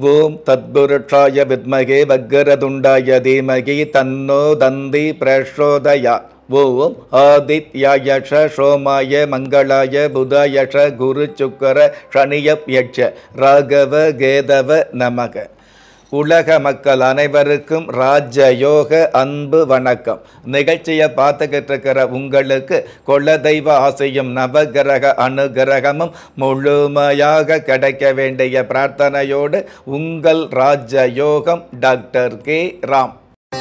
ஓம் தத்புருஷாய வித்மகே வக்கரதுண்டாய தீமகி தன்னோ தந்தி பிரசோதயா ஓம் ஆதித்யாயஷ சோமாய மங்களாய புதாயஷ குரு சுக்கர சனியப் யட்ச ராகவ கேதவ நமக உலக மக்கள் அனைவருக்கும் ராஜயோக அன்பு வணக்கம் நிகழ்ச்சியை பார்த்துக்கிட்டு இருக்கிற உங்களுக்கு கொள்ள தெய்வ ஆசையும் நவகிரக அனுகிரகமும் முழுமையாக கிடைக்க வேண்டிய பிரார்த்தனையோடு உங்கள் ராஜயோகம் டாக்டர் கே ராம்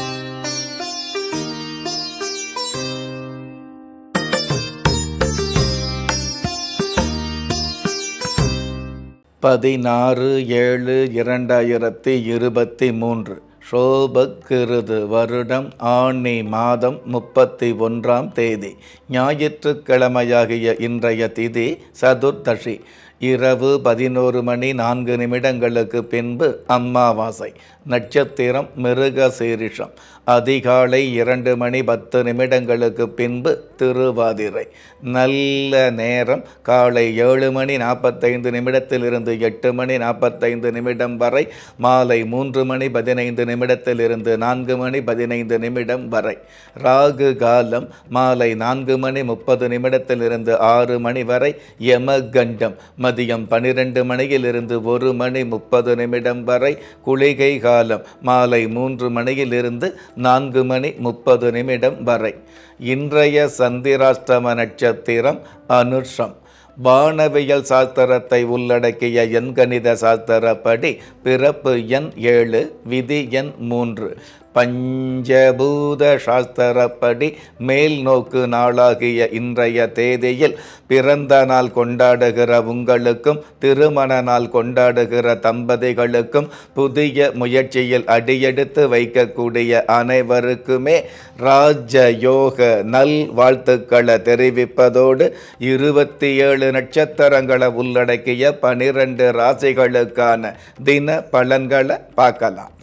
பதினாறு ஏழு இரண்டாயிரத்தி இருபத்தி மூன்று சோபக்கிருது வருடம் ஆணி மாதம் முப்பத்தி ஒன்றாம் தேதி ஞாயிற்றுக்கிழமையாகிய இன்றைய திதி சதுர்தஷி இரவு பதினோரு மணி நான்கு நிமிடங்களுக்கு பின்பு அம்மாவாசை நட்சத்திரம் மிருக சீரிஷம் அதிகாலை இரண்டு மணி பத்து நிமிடங்களுக்கு பின்பு திருவாதிரை நல்ல நேரம் காலை ஏழு மணி நாற்பத்தைந்து நிமிடத்திலிருந்து எட்டு மணி நாற்பத்தைந்து நிமிடம் வரை மாலை மூன்று மணி பதினைந்து நிமிடத்திலிருந்து நான்கு மணி பதினைந்து நிமிடம் வரை ராகு காலம் மாலை நான்கு மணி முப்பது நிமிடத்திலிருந்து ஆறு மணி வரை யமகண்டம் மதியம் பனிரெண்டு மணியிலிருந்து ஒரு மணி முப்பது நிமிடம் வரை குளிகை காலம் மாலை மூன்று மணியிலிருந்து நான்கு மணி முப்பது நிமிடம் வரை இன்றைய சந்திராஷ்டம நட்சத்திரம் அனுஷம் வானவியல் சாஸ்திரத்தை உள்ளடக்கிய எண்கணித சாஸ்திரப்படி பிறப்பு எண் ஏழு விதி எண் மூன்று பஞ்சபூத சாஸ்திரப்படி மேல் நோக்கு நாளாகிய இன்றைய தேதியில் பிறந்த நாள் கொண்டாடுகிற உங்களுக்கும் திருமண நாள் கொண்டாடுகிற தம்பதிகளுக்கும் புதிய முயற்சியில் அடியெடுத்து வைக்கக்கூடிய அனைவருக்குமே ராஜயோக நல் வாழ்த்துக்களை தெரிவிப்பதோடு இருபத்தி ஏழு நட்சத்திரங்களை உள்ளடக்கிய பனிரெண்டு ராசிகளுக்கான தின பலன்களை பார்க்கலாம்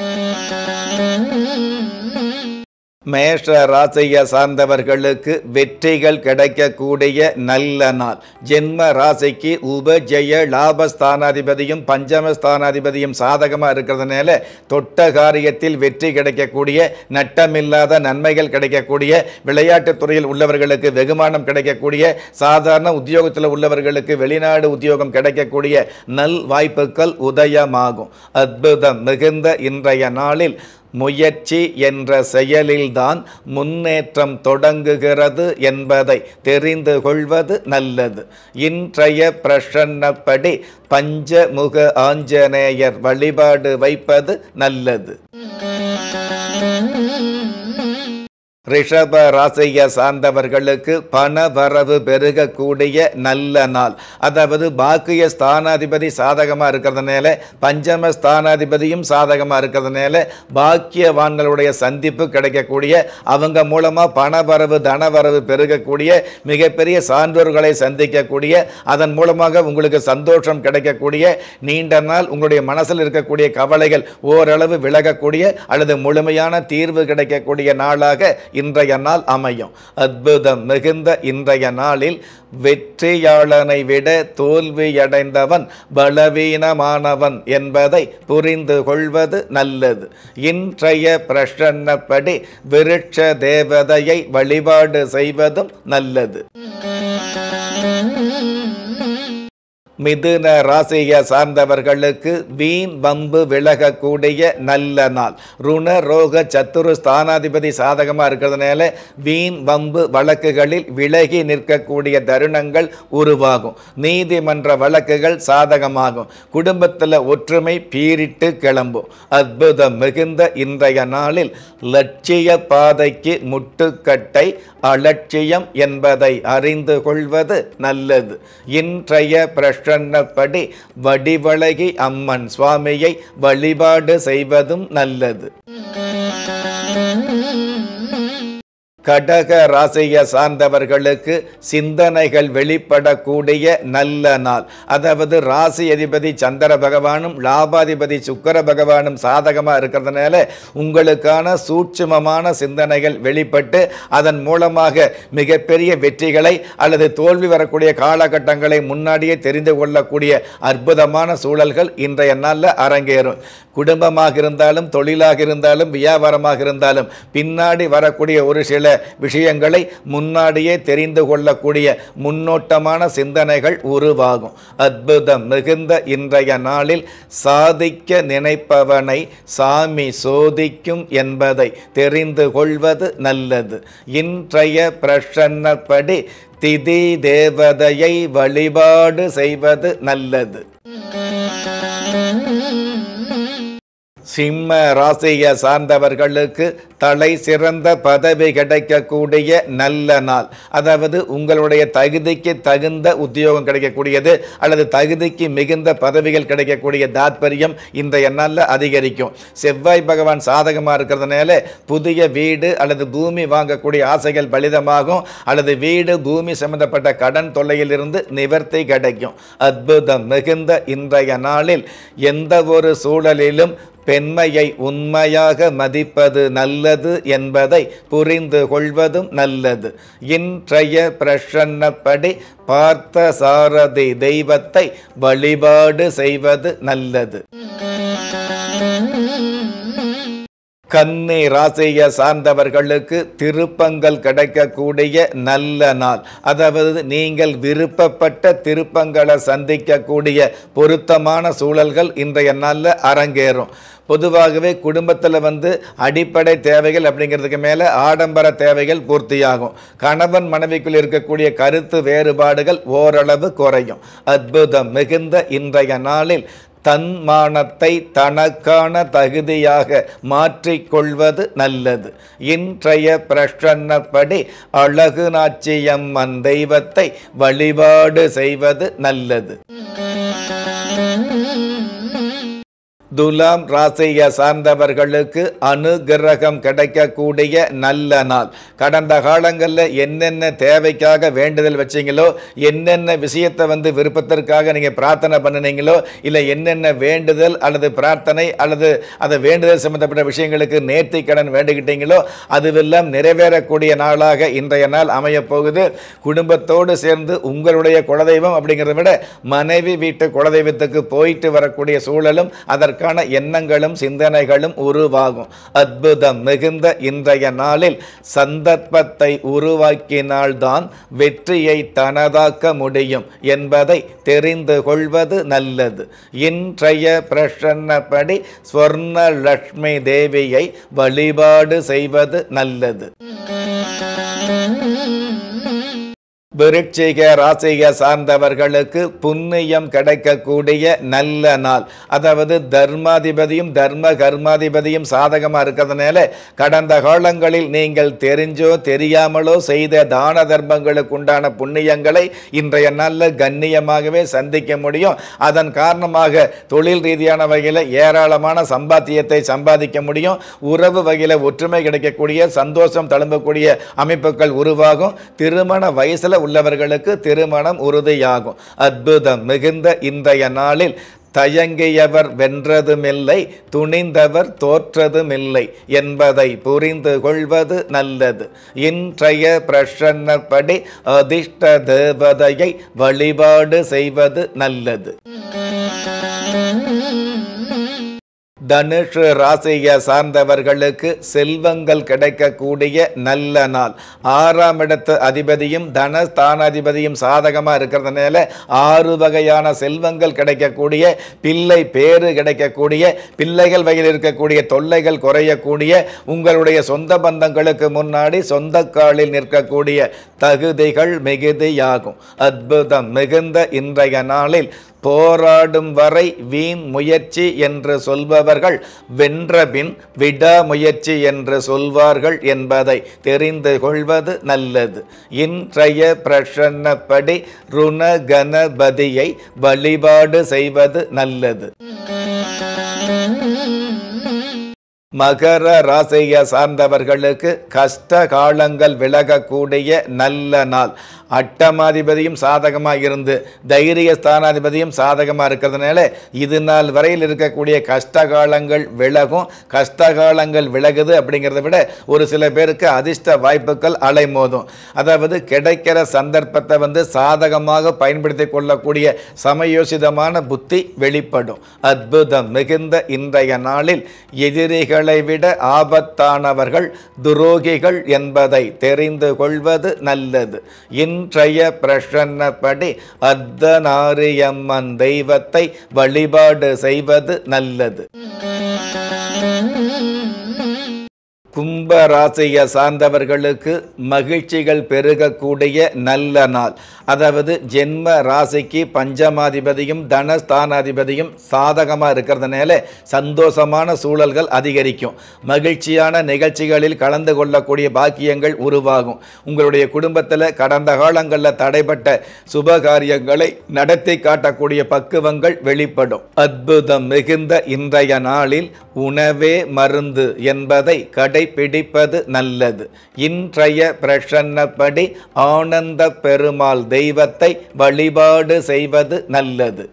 மேஷ ராசியை சார்ந்தவர்களுக்கு வெற்றிகள் கிடைக்கக்கூடிய நல்ல நாள் ஜென்ம ராசிக்கு உபஜெய லாபஸ்தானாதிபதியும் பஞ்சமஸ்தானாதிபதியும் சாதகமாக இருக்கிறதுனால தொட்ட காரியத்தில் வெற்றி கிடைக்கக்கூடிய நட்டமில்லாத நன்மைகள் கிடைக்கக்கூடிய விளையாட்டுத் துறையில் உள்ளவர்களுக்கு வெகுமானம் கிடைக்கக்கூடிய சாதாரண உத்தியோகத்தில் உள்ளவர்களுக்கு வெளிநாடு உத்தியோகம் கிடைக்கக்கூடிய நல் வாய்ப்புகள் உதயமாகும் அற்புதம் மிகுந்த இன்றைய நாளில் முயற்சி என்ற செயலில்தான் முன்னேற்றம் தொடங்குகிறது என்பதை தெரிந்து கொள்வது நல்லது இன்றைய பிரசன்னப்படி பஞ்சமுக ஆஞ்சநேயர் வழிபாடு வைப்பது நல்லது ரிஷப ராசியை சார்ந்தவர்களுக்கு பண வரவு பெருகக்கூடிய நல்ல நாள் அதாவது பாக்கிய ஸ்தானாதிபதி சாதகமாக இருக்கிறதுனால பஞ்சம ஸ்தானாதிபதியும் சாதகமாக இருக்கிறதுனால பாக்கியவான்களுடைய சந்திப்பு கிடைக்கக்கூடிய அவங்க மூலமாக பண வரவு தன வரவு பெருகக்கூடிய மிகப்பெரிய சான்றோர்களை சந்திக்கக்கூடிய அதன் மூலமாக உங்களுக்கு சந்தோஷம் கிடைக்கக்கூடிய நீண்ட நாள் உங்களுடைய மனசில் இருக்கக்கூடிய கவலைகள் ஓரளவு விலகக்கூடிய அல்லது முழுமையான தீர்வு கிடைக்கக்கூடிய நாளாக இன்றைய நாள் அமையும் அற்புதம் மிகுந்த இன்றைய நாளில் வெற்றியாளனை விட தோல்வியடைந்தவன் பலவீனமானவன் என்பதை புரிந்து கொள்வது நல்லது இன்றைய பிரசன்னப்படி விருட்ச தேவதையை வழிபாடு செய்வதும் நல்லது மிதுன ராசியை சார்ந்தவர்களுக்கு வீண் வம்பு விலகக்கூடிய நல்ல நாள் ருண ரோக சத்துரு ஸ்தானாதிபதி சாதகமாக இருக்கிறதுனால வீண் வம்பு வழக்குகளில் விலகி நிற்கக்கூடிய தருணங்கள் உருவாகும் நீதிமன்ற வழக்குகள் சாதகமாகும் குடும்பத்தில் ஒற்றுமை பீரிட்டு கிளம்பும் அற்புதம் மிகுந்த இன்றைய நாளில் லட்சிய பாதைக்கு முட்டுக்கட்டை அலட்சியம் என்பதை அறிந்து கொள்வது நல்லது இன்றைய பிரசன்னப்படி வடிவழகி அம்மன் சுவாமியை வழிபாடு செய்வதும் நல்லது கடக ராசியை சார்ந்தவர்களுக்கு சிந்தனைகள் வெளிப்படக்கூடிய நல்ல நாள் அதாவது ராசி அதிபதி சந்திர பகவானும் லாபாதிபதி சுக்கர பகவானும் சாதகமாக இருக்கிறதுனால உங்களுக்கான சூட்சுமமான சிந்தனைகள் வெளிப்பட்டு அதன் மூலமாக மிகப்பெரிய வெற்றிகளை அல்லது தோல்வி வரக்கூடிய காலகட்டங்களை முன்னாடியே தெரிந்து கொள்ளக்கூடிய அற்புதமான சூழல்கள் இன்றைய நாளில் அரங்கேறும் குடும்பமாக இருந்தாலும் தொழிலாக இருந்தாலும் வியாபாரமாக இருந்தாலும் பின்னாடி வரக்கூடிய ஒரு சில விஷயங்களை முன்னாடியே தெரிந்து கொள்ளக்கூடிய முன்னோட்டமான சிந்தனைகள் உருவாகும் அற்புதம் மிகுந்த இன்றைய நாளில் சாதிக்க நினைப்பவனை சாமி சோதிக்கும் என்பதை தெரிந்து கொள்வது நல்லது இன்றைய பிரசன்னப்படி திதி தேவதையை வழிபாடு செய்வது நல்லது சிம்ம ராசியை சார்ந்தவர்களுக்கு தலை சிறந்த பதவி கிடைக்கக்கூடிய நல்ல நாள் அதாவது உங்களுடைய தகுதிக்கு தகுந்த உத்தியோகம் கிடைக்கக்கூடியது அல்லது தகுதிக்கு மிகுந்த பதவிகள் கிடைக்கக்கூடிய தாத்பரியம் இன்றைய நாளில் அதிகரிக்கும் செவ்வாய் பகவான் சாதகமாக இருக்கிறதுனால புதிய வீடு அல்லது பூமி வாங்கக்கூடிய ஆசைகள் பலிதமாகும் அல்லது வீடு பூமி சம்பந்தப்பட்ட கடன் தொல்லையிலிருந்து நிவர்த்தி கிடைக்கும் அற்புதம் மிகுந்த இன்றைய நாளில் எந்த ஒரு சூழலிலும் பெண்மையை உண்மையாக மதிப்பது நல்லது என்பதை புரிந்து கொள்வதும் நல்லது இன்றைய பிரசன்னப்படி பார்த்த சாரதி தெய்வத்தை வழிபாடு செய்வது நல்லது கன்னி ராசியை சார்ந்தவர்களுக்கு திருப்பங்கள் கிடைக்கக்கூடிய நல்ல நாள் அதாவது நீங்கள் விருப்பப்பட்ட திருப்பங்களை சந்திக்கக்கூடிய பொருத்தமான சூழல்கள் இன்றைய நாளில் அரங்கேறும் பொதுவாகவே குடும்பத்தில் வந்து அடிப்படை தேவைகள் அப்படிங்கிறதுக்கு மேலே ஆடம்பர தேவைகள் பூர்த்தியாகும் கணவன் மனைவிக்குள் இருக்கக்கூடிய கருத்து வேறுபாடுகள் ஓரளவு குறையும் அற்புதம் மிகுந்த இன்றைய நாளில் தன்மானத்தை தனக்கான தகுதியாக மாற்றிக்கொள்வது நல்லது இன்றைய பிரசன்னப்படி அழகு நாச்சியம்மன் தெய்வத்தை வழிபாடு செய்வது நல்லது துலாம் ராசியை சார்ந்தவர்களுக்கு அனுகிரகம் கிடைக்கக்கூடிய நல்ல நாள் கடந்த காலங்களில் என்னென்ன தேவைக்காக வேண்டுதல் வச்சீங்களோ என்னென்ன விஷயத்தை வந்து விருப்பத்திற்காக நீங்கள் பிரார்த்தனை பண்ணினீங்களோ இல்லை என்னென்ன வேண்டுதல் அல்லது பிரார்த்தனை அல்லது அதை வேண்டுதல் சம்பந்தப்பட்ட விஷயங்களுக்கு நேர்த்தி கடன் வேண்டுகிட்டீங்களோ அதுவெல்லாம் நிறைவேறக்கூடிய நாளாக இன்றைய நாள் அமையப் போகுது குடும்பத்தோடு சேர்ந்து உங்களுடைய குலதெய்வம் அப்படிங்கிறத விட மனைவி வீட்டு குலதெய்வத்துக்கு போயிட்டு வரக்கூடிய சூழலும் அதற்கு அதற்கான எண்ணங்களும் சிந்தனைகளும் உருவாகும் அற்புதம் மிகுந்த இன்றைய நாளில் சந்தர்ப்பத்தை உருவாக்கினால்தான் வெற்றியை தனதாக்க முடியும் என்பதை தெரிந்து கொள்வது நல்லது இன்றைய பிரசன்னப்படி ஸ்வர்ண லட்சுமி தேவியை வழிபாடு செய்வது நல்லது விருட்சிக ராசியை சார்ந்தவர்களுக்கு புண்ணியம் கிடைக்கக்கூடிய நல்ல நாள் அதாவது தர்மாதிபதியும் தர்ம கர்மாதிபதியும் சாதகமாக இருக்கிறதுனால கடந்த காலங்களில் நீங்கள் தெரிஞ்சோ தெரியாமலோ செய்த தான தர்மங்களுக்கு உண்டான புண்ணியங்களை இன்றைய நாளில் கண்ணியமாகவே சந்திக்க முடியும் அதன் காரணமாக தொழில் ரீதியான வகையில் ஏராளமான சம்பாத்தியத்தை சம்பாதிக்க முடியும் உறவு வகையில் ஒற்றுமை கிடைக்கக்கூடிய சந்தோஷம் தழும்பக்கூடிய அமைப்புகள் உருவாகும் திருமண வயசில் உள்ளவர்களுக்கு திருமணம் உறுதியாகும் அற்புதம் மிகுந்த இன்றைய நாளில் தயங்கியவர் வென்றதுமில்லை துணிந்தவர் தோற்றதுமில்லை என்பதை புரிந்து கொள்வது நல்லது இன்றைய பிரசன்னப்படி அதிர்ஷ்ட தேவதையை வழிபாடு செய்வது நல்லது தனுஷு ராசியை சார்ந்தவர்களுக்கு செல்வங்கள் கிடைக்கக்கூடிய நல்ல நாள் ஆறாம் இடத்து அதிபதியும் தனஸ்தானாதிபதியும் சாதகமாக இருக்கிறதுனால ஆறு வகையான செல்வங்கள் கிடைக்கக்கூடிய பிள்ளை பேறு கிடைக்கக்கூடிய பிள்ளைகள் வகையில் இருக்கக்கூடிய தொல்லைகள் குறையக்கூடிய உங்களுடைய சொந்த பந்தங்களுக்கு முன்னாடி சொந்த காலில் நிற்கக்கூடிய தகுதிகள் மிகுதியாகும் அற்புதம் மிகுந்த இன்றைய நாளில் போராடும் வரை வீண் முயற்சி என்று சொல்பவர்கள் வென்றபின் விடாமுயற்சி என்று சொல்வார்கள் என்பதை தெரிந்து கொள்வது நல்லது இன்றைய பிரசன்னப்படி ருண கணபதியை வழிபாடு செய்வது நல்லது மகர ராசியை சார்ந்தவர்களுக்கு கஷ்ட காலங்கள் விலகக்கூடிய நல்ல நாள் அட்டமாதிபதியும் சாதகமாக இருந்து தைரிய ஸ்தானாதிபதியும் சாதகமாக இருக்கிறதுனால இது நாள் வரையில் இருக்கக்கூடிய கஷ்ட காலங்கள் விலகும் கஷ்ட காலங்கள் விலகுது அப்படிங்கிறத விட ஒரு சில பேருக்கு அதிர்ஷ்ட வாய்ப்புகள் அலைமோதும் அதாவது கிடைக்கிற சந்தர்ப்பத்தை வந்து சாதகமாக பயன்படுத்தி கொள்ளக்கூடிய சமயோசிதமான புத்தி வெளிப்படும் அற்புதம் மிகுந்த இன்றைய நாளில் எதிரிகளை விட ஆபத்தானவர்கள் துரோகிகள் என்பதை தெரிந்து கொள்வது நல்லது இன்றைய பிரசன்னப்படி அர்த்தநாரியம்மன் தெய்வத்தை வழிபாடு செய்வது நல்லது கும்ப ராசியை சார்ந்தவர்களுக்கு மகிழ்ச்சிகள் பெருகக்கூடிய நல்ல நாள் அதாவது ஜென்ம ராசிக்கு பஞ்சமாதிபதியும் தனஸ்தானாதிபதியும் சாதகமாக இருக்கிறதுனால சந்தோஷமான சூழல்கள் அதிகரிக்கும் மகிழ்ச்சியான நிகழ்ச்சிகளில் கலந்து கொள்ளக்கூடிய பாக்கியங்கள் உருவாகும் உங்களுடைய குடும்பத்தில் கடந்த காலங்களில் தடைப்பட்ட சுபகாரியங்களை நடத்தி காட்டக்கூடிய பக்குவங்கள் வெளிப்படும் அற்புதம் மிகுந்த இன்றைய நாளில் உணவே மருந்து என்பதை கடைபிடிப்பது நல்லது இன்றைய பிரசன்னப்படி ஆனந்த பெருமாள் தெய்வத்தை வழிபாடு செய்வது நல்லது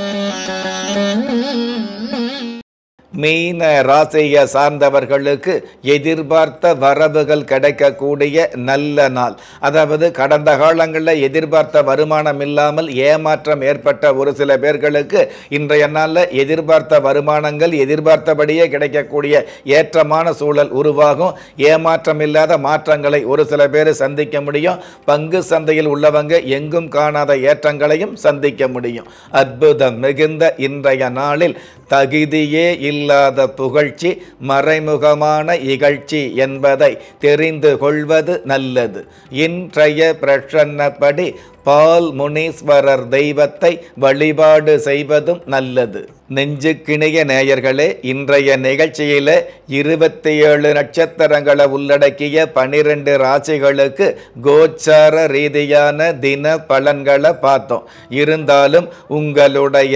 மீன ராசியை சார்ந்தவர்களுக்கு எதிர்பார்த்த வரவுகள் கிடைக்கக்கூடிய நல்ல நாள் அதாவது கடந்த காலங்களில் எதிர்பார்த்த வருமானம் இல்லாமல் ஏமாற்றம் ஏற்பட்ட ஒரு சில பேர்களுக்கு இன்றைய நாளில் எதிர்பார்த்த வருமானங்கள் எதிர்பார்த்தபடியே கிடைக்கக்கூடிய ஏற்றமான சூழல் உருவாகும் ஏமாற்றம் இல்லாத மாற்றங்களை ஒரு சில பேர் சந்திக்க முடியும் பங்கு சந்தையில் உள்ளவங்க எங்கும் காணாத ஏற்றங்களையும் சந்திக்க முடியும் அற்புதம் மிகுந்த இன்றைய நாளில் தகுதியே இல்லாத புகழ்ச்சி மறைமுகமான இகழ்ச்சி என்பதை தெரிந்து கொள்வது நல்லது இன்றைய பிரசன்னப்படி பால் முனீஸ்வரர் தெய்வத்தை வழிபாடு செய்வதும் நல்லது நெஞ்சுக்கிணைய நேயர்களே இன்றைய நிகழ்ச்சியில் இருபத்தி ஏழு நட்சத்திரங்களை உள்ளடக்கிய பனிரெண்டு ராசிகளுக்கு கோச்சார ரீதியான தின பலன்களை பார்த்தோம் இருந்தாலும் உங்களுடைய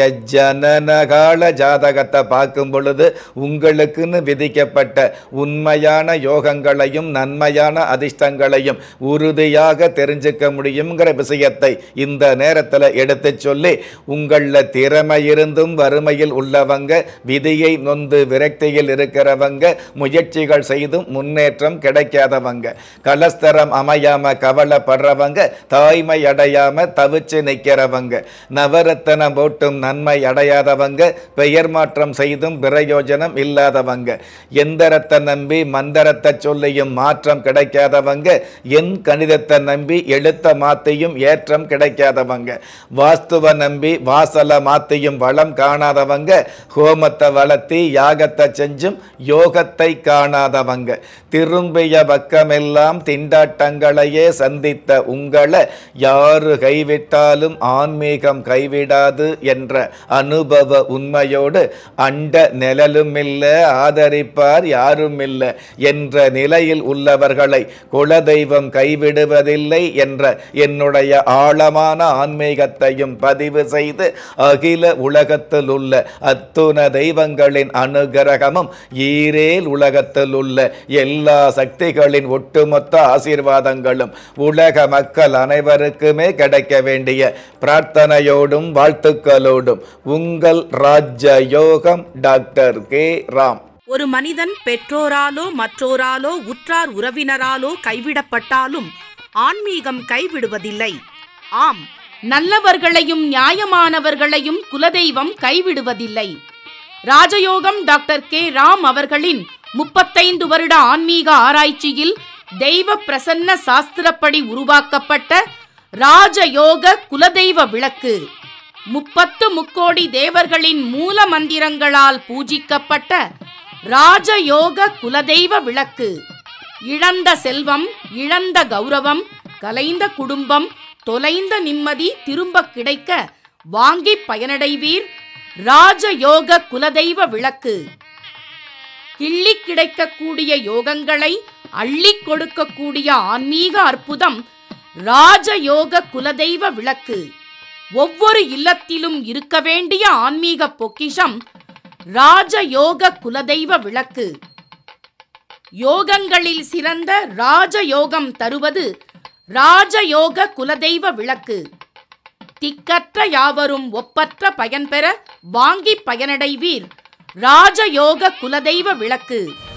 ஜனனகால ஜாதகத்தை பார்க்கும் பொழுது உங்களுக்குன்னு விதிக்கப்பட்ட உண்மையான யோகங்களையும் நன்மையான அதிர்ஷ்டங்களையும் உறுதியாக தெரிஞ்சுக்க முடியுங்கிற விஷயத்தை இந்த நேரத்தில் எடுத்துச் சொல்லி உங்களில் திறமை இருந்தும் வறுமையில் உள்ளவங்க விதியை நொந்து விரக்தியில் இருக்கிறவங்க முயற்சிகள் செய்தும் முன்னேற்றம் கிடைக்காதவங்க கலஸ்தரம் அமையாம கவலைப்படுறவங்க தாய்மை அடையாம தவிச்சு நிற்கிறவங்க நவரத்தனம் போட்டும் நன்மை அடையாதவங்க பெயர் மாற்றம் செய்தும் பிரயோஜனம் இல்லாதவங்க எந்திரத்தை நம்பி மந்திரத்தை சொல்லியும் மாற்றம் கிடைக்காதவங்க என் கணிதத்தை நம்பி எழுத்த மாத்தியும் ஏற்றம் கிடைக்காதவங்க வாஸ்துவ நம்பி வாசலை மாத்தியும் வளம் காணாதவங்க ஹோமத்தை வளர்த்தி யாகத்தை செஞ்சும் யோகத்தை காணாதவங்க திரும்பிய பக்கமெல்லாம் திண்டாட்டங்களையே சந்தித்த உங்களை யாரு கைவிட்டாலும் ஆன்மீகம் கைவிடாது என்ற அனுபவ உண்மையோடு அண்ட நிழலும் இல்லை ஆதரிப்பார் யாரும் இல்லை என்ற நிலையில் உள்ளவர்களை குலதெய்வம் கைவிடுவதில்லை என்ற என்னுடைய ஆழமான ஆன்மீகத்தையும் பதிவு செய்து அகில உலகத்தில் உள்ள அத்துண தெய்வங்களின் அனுகிரகமும் ஈரேல் உலகத்தில் உள்ள எல்லா சக்திகளின் ஒட்டுமொத்த ஆசீர்வாதங்களும் உலக மக்கள் அனைவருக்குமே கிடைக்க வேண்டிய பிரார்த்தனையோடும் வாழ்த்துக்களோடும் உங்கள் ராஜ்ய யோகம் டாக்டர் கே ராம் ஒரு மனிதன் பெற்றோராலோ மற்றோராலோ உற்றார் உறவினராலோ கைவிடப்பட்டாலும் ஆன்மீகம் கைவிடுவதில்லை ஆம் நல்லவர்களையும் நியாயமானவர்களையும் குலதெய்வம் கைவிடுவதில்லை ராஜயோகம் டாக்டர் கே ராம் அவர்களின் முப்பத்தைந்து வருட ஆன்மீக ஆராய்ச்சியில் தெய்வ பிரசன்ன சாஸ்திரப்படி உருவாக்கப்பட்ட ராஜயோக குலதெய்வ விளக்கு முப்பத்து முக்கோடி தேவர்களின் மூல மந்திரங்களால் பூஜிக்கப்பட்ட ராஜயோக குலதெய்வ விளக்கு இழந்த செல்வம் இழந்த கௌரவம் கலைந்த குடும்பம் தொலைந்த நிம்மதி திரும்ப கிடைக்க வாங்கி பயனடைவீர் ராஜயோக குலதெய்வ விளக்கு கிள்ளி கிடைக்கக்கூடிய யோகங்களை அள்ளி கொடுக்கக்கூடிய ஆன்மீக அற்புதம் ராஜயோக குலதெய்வ விளக்கு ஒவ்வொரு இல்லத்திலும் இருக்க வேண்டிய ஆன்மீக பொக்கிஷம் ராஜயோக குலதெய்வ விளக்கு யோகங்களில் சிறந்த ராஜயோகம் தருவது ராஜயோக குலதெய்வ விளக்கு திக்கற்ற யாவரும் ஒப்பற்ற பயன்பெற வாங்கி பயனடைவீர் ராஜயோக குலதெய்வ விளக்கு